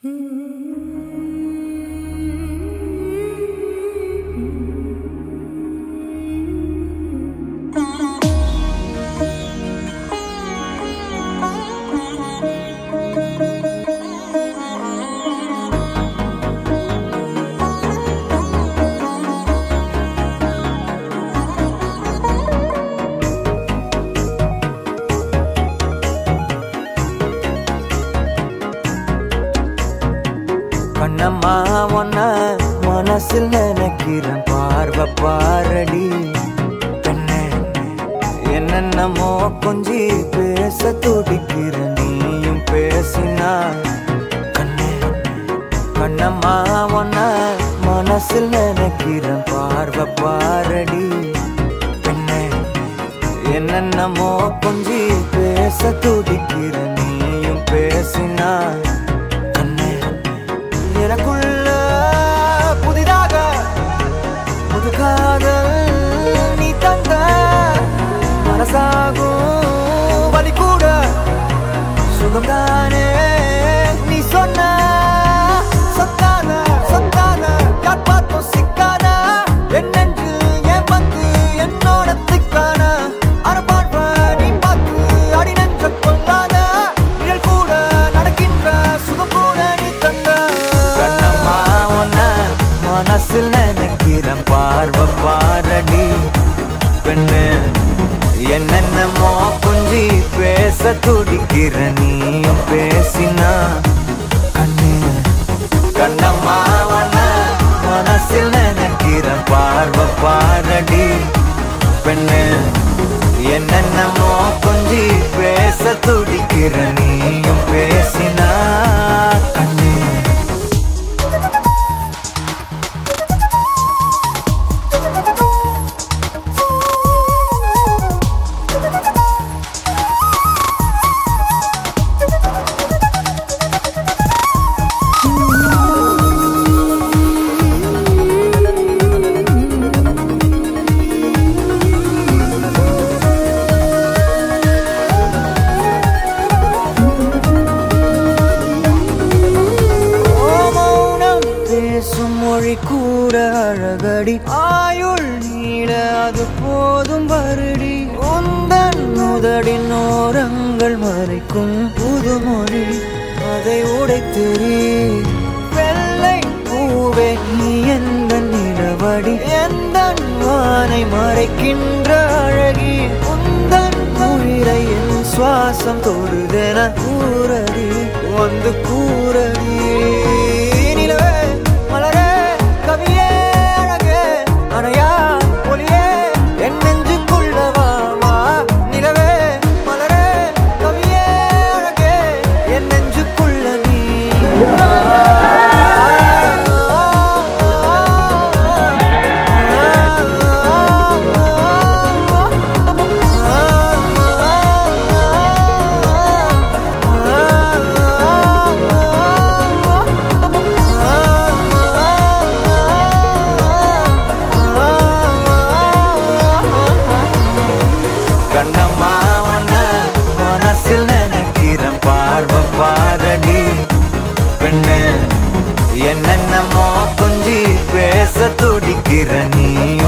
கண்ணம்மா ஒன்ன மனசில் நினைக்கிறேன் பார்வை பாரடி பெண்ணே என்னென்னமோ கொஞ்சி பேச துடிக்கிற நீயும் பேசினா கண்ணே கண்ணம்மா ஒன்ன மனசில் நினைக்கிறேன் பார்வை பாரடி பெண்ணே என்னென்னமோ கொஞ்சி பேச துடிக்கிற நீயும் பேசினா கண்ணே எனக்குள்ள புதிதாக புது காதல் நீ தந்த மனசாகும் வலி கூட சுகம்தானே நீ சொன்ன சொத்தான சொத்தான யார் பார்த்தும் சிக்கான என் நெஞ்சில் ஏன் வந்து என்னோட திக்கான அரபாழ்வ நீ பார்த்து அடி நெஞ்ச கொள்ளாத நிழல் கூட நடக்கின்ற சுகம் கூட நீ தந்த கண்ணம்மா உன்ன மனசில் நினைக்கிறேன் பார்வை பாரடி பெண்ணு என்னென்னமோ கொஞ்சி பேச துடிக்கிற நீயும் பேசினா கண்ணு கண்ணம்மா உன்ன மனசில் நினைக்கிறேன் பார்வை பாரடி பெண்ணு என்னென்னமோ கொஞ்சி பேச துடிக்கிற நீயும் பேசினா கண்ணு ஓ மௌனம் பேசும் மொழி கூட அழகடி ஆயுள் நீள அது போதும் வருடி உந்தன் முதடின் ஓரங்கள் மறைக்கும் புதுமொழி அதை உடைத்தெறி வெள்ளை பூவே நீ எந்த நிலவடி எந்த வானை மறைக்கின்ற அழகி உந்தன் உயிரை என் சுவாசம் தொடுதென கூறடி வந்து கூறடி நிலவே மலரே கவியே அழகே அணையா ஒளியே என் நெஞ்சுக்குள்ள வா வா நிலவே மலரே கவியே அழகே என் நெஞ்சுக்குள்ள நீ கண்ணம்மா உன்ன மனசில் நினைக்கிறேன் பார்வை பாரடி பெண்ணு என்னென்னமோ கொஞ்சி பேச துடிக்கிற நீ